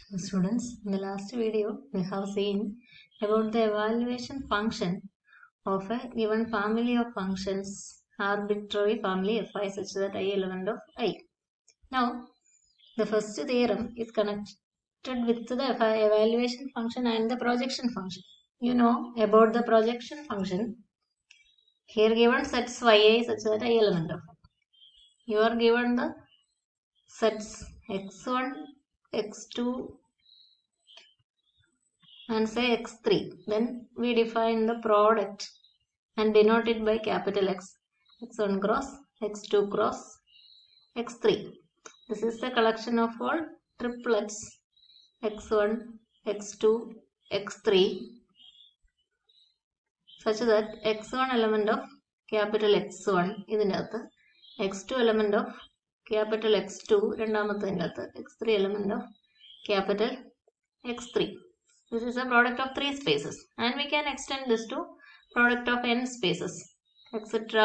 Students, in the last video, we have seen about the evaluation function of a given family of functions, arbitrary family fi such that i element of i. Now, the first theorem is connected with the ev- evaluation function and the projection function. You know about the projection function. Here given sets yi such that i element of i. You are given the sets x1, x2, and say x3 then we define the product and denote it by capital X x1 cross x2 cross x3 this is the collection of all triplets x1 x2 x3 such that x1 element of capital x1 ഇതിൻ്റെ അകത്ത് x2 element of capital x2 രണ്ടാമത്തതിൻ്റെ അകത്ത് x3 element of capital x3 this is a product of three spaces and we can extend this to product of n spaces etc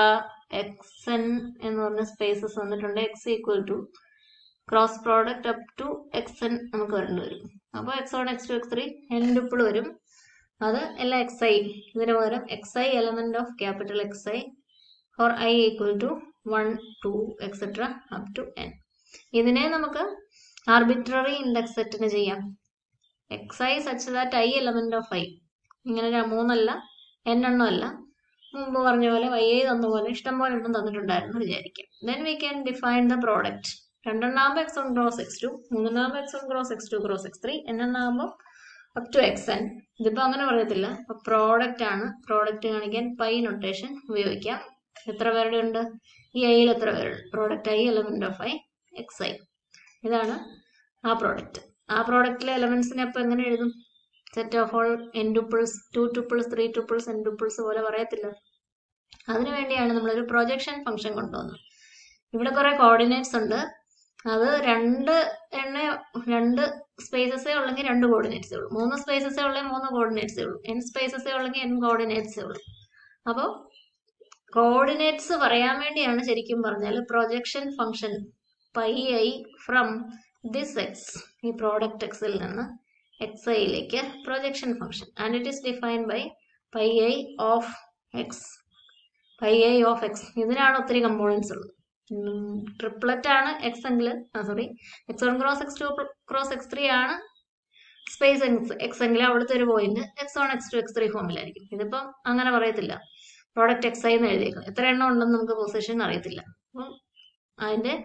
xn എന്ന് പറഞ്ഞ spaces വന്നിട്ടുണ്ട് X equal to cross product up to X N നമുക്ക് വരേണ്ടി വരും അപ്പോൾ X one X to X three N tuple വരും അത് എല്ലാം എക്സ് ഐ ഇതിന് പകരം X I element of capital X I for I equal to one two etcetera up to N ഇതിനെ നമുക്ക് ആർബിട്രറി ഇൻഡെക്സ് സെറ്റിന് ചെയ്യാം X I such that I element of I ഇങ്ങനെ ര- മൂന്നല്ല എൻ എണ്ണം അല്ല മുമ്പ് പറഞ്ഞ പോലെ വൈ ഐ തന്ന പോലെ ഇഷ്ടം പോലെ എണ്ണം തന്നിട്ടുണ്ടായിരുന്നു വിചാരിക്കാം then we can define the product രണ്ടെണ്ണാകുമ്പോൾ X one cross X two മൂന്നെണ്ണാകുമ്പോൾ X one cross X two cross X three എണ്ണെണ്ണാകുമ്പോൾ അപ് ടു എക്സ് എൻ ഇതിപ്പോൾ അങ്ങനെ പറയത്തില്ല അപ്പോൾ പ്രോഡക്റ്റ് ആണ് പ്രോഡക്റ്റ് കാണിക്കാൻ പൈ നൊട്ടേഷൻ ഉപയോഗിക്കാം എത്ര പേരുടെ ഉണ്ട് ഈ ഐയിൽ എത്ര പേരുണ്ട് product I element of I X I ഇതാണ് ആ പ്രോഡക്റ്റ് ആ പ്രോഡക്റ്റിലെ എലമെന്റ്സിനെ അപ്പോൾ എങ്ങനെ എഴുതും set of all N tuples two tuples three tuples N tuples പോലെ പറയത്തില്ല അതിനു വേണ്ടിയാണ് നമ്മളൊരു പ്രൊജക്ഷൻ ഫംഗ്ഷൻ കൊണ്ടുവന്നത് ഇവിടെ കുറെ കോർഡിനേറ്റ്സ് ഉണ്ട് അത് രണ്ട് എണ്ണ രണ്ട് സ്പേസസേ ഉള്ളെങ്കിൽ രണ്ട് കോർഡിനേറ്റ്സേ ഉള്ളൂ മൂന്ന് സ്പേസസേ ഉള്ളെങ്കിൽ മൂന്ന് കോർഡിനേറ്റ്സേ ഉള്ളൂ എൻ സ്പേസസേ ഉള്ളെങ്കിൽ എൻ കോർഡിനേറ്റ്സേ ഉള്ളൂ അപ്പോൾ കോർഡിനേറ്റ്സ് പറയാൻ വേണ്ടിയാണ് ശരിക്കും പറഞ്ഞാൽ projection function pi I from this X ഈ പ്രോഡക്റ്റ് എക്സിൽ നിന്ന് എക്സ് ഐയിലേക്ക് projection function and it is defined by pi I of X pi I of X ഇതിനാണ് ഒത്തിരി കമ്പോണൻസ് ഉള്ളത് ട്രിപ്ലറ്റ് ആണ് എക്സ് എങ്കിൽ sorry X one cross X two cross X three ആണ് സ്പേസ് എക്സ് എക്സ് എങ്കിൽ അവിടുത്തെ ഒരു point X one X to X three ഫോമിലായിരിക്കും ഇതിപ്പം അങ്ങനെ പറയത്തില്ല പ്രോഡക്റ്റ് എക്സ് ഐ എന്ന് എഴുതിയേക്കും എത്ര എണ്ണം ഉണ്ടെന്ന് നമുക്ക് പൊസിഷൻ അറിയത്തില്ല അപ്പം അതിന്റെ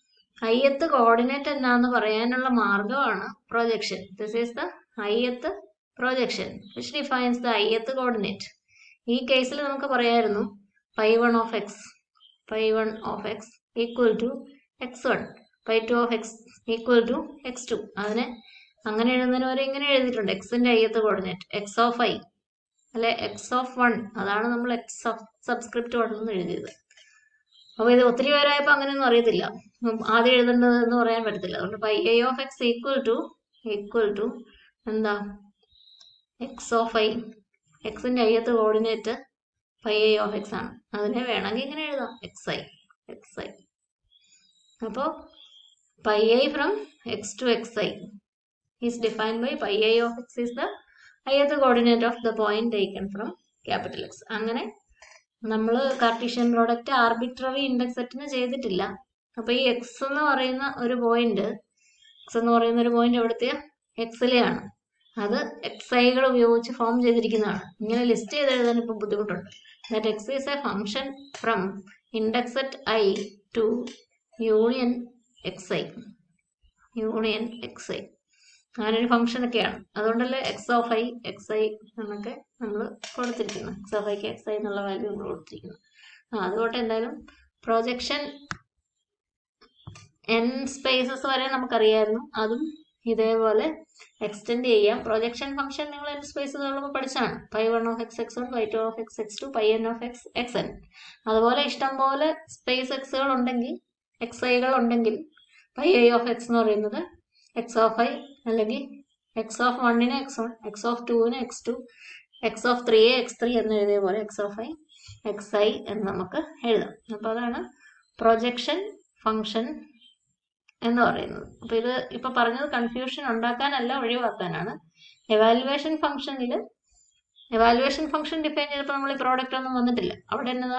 ഐയത്ത് കോർഡിനേറ്റ് എന്നാന്ന് പറയാനുള്ള മാർഗമാണ് projection this is the ith projection which defines the ith coordinate ഈ കേസിൽ നമുക്ക് പറയായിരുന്നു pi one of X pi one of X equal to X one pi two of X equal to X two അതിനെ അങ്ങനെ എഴുതുന്നതിന് വരെ ഇങ്ങനെ എഴുതിയിട്ടുണ്ട് എക്സിന്റെ ith coordinate X of I അല്ലെ എക്സ് ഓഫ് വൺ അതാണ് നമ്മൾ എക്സ് സബ്സ്ക്രിപ്റ്റ് വൺ എന്ന് എഴുതിയത് അപ്പൊ ഇത് ഒത്തിരി പേരായപ്പോ അങ്ങനെയൊന്നും അറിയത്തില്ല ഉം, ആദ്യം എഴുതേണ്ടത് എന്ന് പറയാൻ പറ്റത്തില്ല അതുകൊണ്ട് pi I of X equal to equal to എന്താ എക്സ് ഓഫ് ഐ എക്സിന്റെ ith coordinate pi I of X ആണ് അതിനെ വേണമെങ്കിൽ ഇങ്ങനെ എഴുതാം എക്സ് ഐ എക്സ് ഐ അപ്പോ pi I from X to X I is defined by pi I of X is the ith coordinate of the point taken from capital X അങ്ങനെ നമ്മൾ Cartesian product arbitrary index സെറ്റിന് ചെയ്തിട്ടില്ല അപ്പൊ ഈ X എന്ന് പറയുന്ന ഒരു പോയിന്റ് എക്സ് എന്ന് പറയുന്ന ഒരു പോയിന്റ് എവിടുത്തെ എക്സിലെയാണ് അത് എക്സ് ഐകൾ ഉപയോഗിച്ച് ഫോം ചെയ്തിരിക്കുന്നതാണ് ഇങ്ങനെ ലിസ്റ്റ് ചെയ്ത് എഴുതാൻ ഇപ്പൊ ബുദ്ധിമുട്ടുണ്ട് that X is a function from index set I to union X I union X I അങ്ങനെ ഒരു ഫംഗ്ഷൻ ഒക്കെയാണ് അതുകൊണ്ടല്ലേ X of I X I എന്നൊക്കെ നമ്മൾ കൊടുത്തിരിക്കുന്നത് എക്സ് ഓഫ് ഐക്ക് എക്സ് ഐ എന്നുള്ള വാല്യൂ നമ്മൾ കൊടുത്തിരിക്കുന്നത് ആ അതുകൊണ്ട് എന്തായാലും പ്രൊജക്ഷൻ എൻ സ്പേസസ് വരെ നമുക്കറിയായിരുന്നു അതും ഇതേപോലെ എക്സ്റ്റെൻഡ് ചെയ്യാം പ്രൊജക്ഷൻ ഫംഗ്ഷൻ നിങ്ങൾ എൻ സ്പേസസ് ഉള്ളപ്പോൾ പഠിച്ചാണ് pi one of X X one pi two of X X two pi N of X X N അതുപോലെ ഇഷ്ടം പോലെ സ്പേസ് എക്സുകൾ ഉണ്ടെങ്കിൽ എക്സ് ഐകൾ ഉണ്ടെങ്കിൽ പൈ ഐ ഓഫ് എക്സ് എന്ന് പറയുന്നത് എക്സ് ഓഫ് ഐ അല്ലെങ്കിൽ എക്സ് ഓഫ് വണ്ണിന് എക്സ് വൺ എക്സ് ഓഫ് ടുവിന് എക്സ് ടു എക്സ് ഓഫ് ത്രീയെ എക്സ് ത്രീ എന്ന് എഴുതിയ പോലെ X of I X I എന്ന് നമുക്ക് എഴുതാം അപ്പോൾ അതാണ് പ്രൊജക്ഷൻ ഫംഗ്ഷൻ എന്ന് പറയുന്നത് അപ്പൊ ഇത് ഇപ്പൊ പറഞ്ഞത് കൺഫ്യൂഷൻ ഉണ്ടാക്കാനല്ല ഒഴിവാക്കാനാണ് എവാലുവേഷൻ ഫംഗ്ഷനിൽ എവാലുവേഷൻ ഫംഗ്ഷൻ ഡിഫൈൻ ചെയ്തപ്പോൾ നമ്മൾ ഈ പ്രോഡക്റ്റ് ഒന്നും വന്നിട്ടില്ല അവിടെ എന്നതാ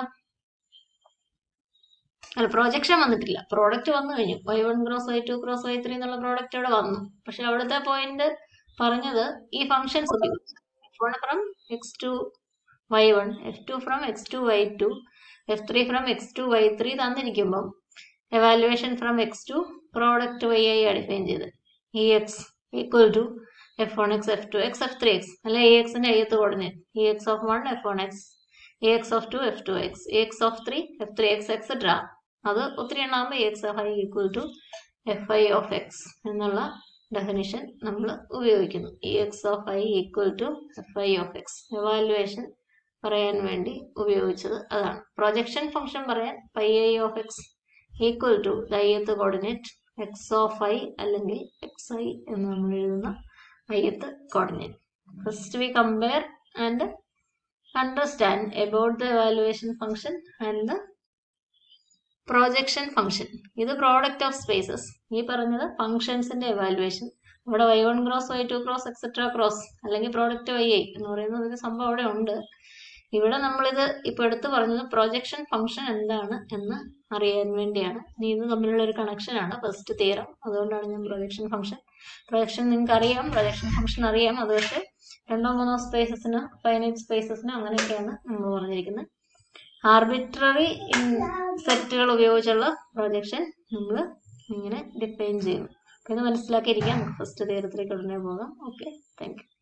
അല്ല പ്രൊജക്ഷൻ വന്നിട്ടില്ല പ്രോഡക്റ്റ് വന്നു കഴിഞ്ഞു Y one cross Y two cross Y three എന്നുള്ള പ്രോഡക്റ്റ് അവിടെ വന്നു പക്ഷെ അവിടുത്തെ പോയിന്റ് പറഞ്ഞത് ഈ ഫംഗ്ഷൻസ് ഉപയോഗിച്ചു F one from X to Y one F two from X to Y two F three from X to Y three തന്നിരിക്കുമ്പം evaluation from X to product Y ആയി ഡിഫൈൻ ചെയ്ത് E X equal to F one X F two X F three X അല്ലെ E എക്സിന്റെ അയ്യത്ത് coordinate E X of one F one X a X of two F two X a X of three F three X etcetera അത് ഒത്തിരി എണ്ണാകുമ്പോൾ X F I equal to F I of X എന്നുള്ള definition നമ്മൾ ഉപയോഗിക്കുന്നു E X of I equal to F I of X evaluation പറയാൻ വേണ്ടി ഉപയോഗിച്ചത് അതാണ് പ്രൊജക്ഷൻ ഫംഗ്ഷൻ പറയാൻ pi I of X equal to the ith coordinate X of I അല്ലെങ്കിൽ X I എന്ന് നമ്മൾ എഴുതുന്ന ith coordinate. First we compare and understand about the evaluation function and the projection function. ഇത് പ്രോഡക്റ്റ് ഓഫ് സ്പേസസ് ഈ പറഞ്ഞത് ഫംഗ്ഷൻസിന്റെ evaluation ഇവിടെ Y one cross Y two cross etcetera cross അല്ലെങ്കിൽ പ്രോഡക്റ്റ് വൈ ഐ എന്ന് പറയുന്ന ഒരു സംഭവം അവിടെ ഉണ്ട് ഇവിടെ നമ്മളിത് ഇപ്പൊ എടുത്തു പറഞ്ഞത് പ്രൊജക്ഷൻ ഫംഗ്ഷൻ എന്താണ് എന്ന് അറിയാൻ വേണ്ടിയാണ് ഇനി ഇത് തമ്മിലുള്ള ഒരു കണക്ഷൻ ആണ് ഫസ്റ്റ് തിയറം അതുകൊണ്ടാണ് ഞാൻ പ്രൊജക്ഷൻ ഫംഗ്ഷൻ പ്രൊജക്ഷൻ നിങ്ങൾക്ക് അറിയാം പ്രൊജക്ഷൻ ഫംഗ്ഷൻ അറിയാം അത് പക്ഷേ രണ്ടോ മൂന്നോ സ്പേസസിന് ഫൈനൈറ്റ് സ്പേസസിന് അങ്ങനെയൊക്കെയാണ് നമ്മൾ പറഞ്ഞിരിക്കുന്നത് ആർബിട്രറി സെറ്റുകൾ ഉപയോഗിച്ചുള്ള പ്രൊജക്ഷൻ നമ്മൾ ഇങ്ങനെ ഡിഫൈൻ ചെയ്യുന്നു ഇത് മനസ്സിലാക്കിയിരിക്കാം നമുക്ക് ഫസ്റ്റ് തിയറത്തിലേക്ക് ഉടനെ പോകാം ഓക്കെ താങ്ക് യു